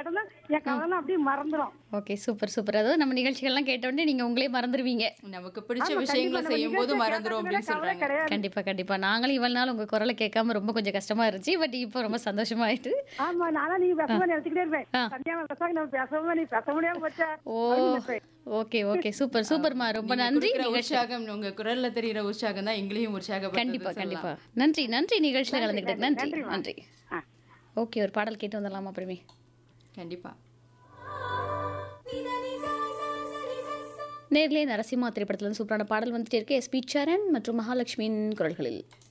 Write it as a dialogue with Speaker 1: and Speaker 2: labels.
Speaker 1: கேட்டோம்னா என் கவலை அப்படியே மறந்துடும்
Speaker 2: ஓகே சூப்பர் சூப்பர் அதாவது நம்ம நிகழ்ச்சிகள்லாம் கேட்ட உடனே நீங்க உங்களே மறந்துடுவீங்க
Speaker 3: நமக்கு பிடிச்ச
Speaker 1: ஆமா,
Speaker 3: விஷயங்களை
Speaker 1: கண்டிப்பா நம்ம
Speaker 3: செய்யும் போது
Speaker 1: நிகழ்ச்சியை
Speaker 3: மறந்துரும் அப்படின்னு
Speaker 1: கேட்டதுனால கவலை
Speaker 3: சொல்றாங்க
Speaker 1: கிடையாது
Speaker 2: கண்டிப்பா கண்டிப்பா நாங்களும் இவ்வளவு நாள் உங்க குரலை கேட்காம ரொம்ப கொஞ்சம் கஷ்டமா இருந்துச்சு பட் இப்போ ரொம்ப சந்தோஷமா ஆயிட்டு
Speaker 1: ஆமா நானும் நீ பேசாம நினைச்சுக்கிட்டே இருப்பேன்
Speaker 2: ஆ.
Speaker 1: சந்தியா பேசாம நம்ம பேசாம நீ பேச முடியாம போச்சா
Speaker 2: ஓ
Speaker 1: அப்படின்னு நினைப்பேன்.
Speaker 2: ஓகே ஓகே சூப்பர் சூப்பர்மா ரொம்ப
Speaker 3: நீங்க
Speaker 2: நன்றி
Speaker 3: கொடுக்கிற
Speaker 2: நிகழ்ச்சி
Speaker 3: உற்சாகம் உங்க குரல்ல தெரியுற உற்சாகம் தான் எங்களையும் உற்சாகப்படுத்துது
Speaker 2: கண்டிப்பா
Speaker 3: சொல்லலாம்.
Speaker 2: கண்டிப்பா நன்றி நன்றி நிகழ்ச்சியில கலந்துக்கிட்டது நன்றி
Speaker 1: நன்றிம்மா.
Speaker 2: நன்றி
Speaker 1: ஆ.
Speaker 2: ஓகே ஒரு பாடல் கேட்டு வந்துடலாமா அப்புறமே
Speaker 3: கண்டிப்பா
Speaker 2: நேர்லே நரசிம்மா திரைப்படத்துல இருந்து சூப்பரான பாடல் வந்துட்டே இருக்கு எஸ் பி சரண் மற்றும் மகாலட்சுமியின் குரல்களில்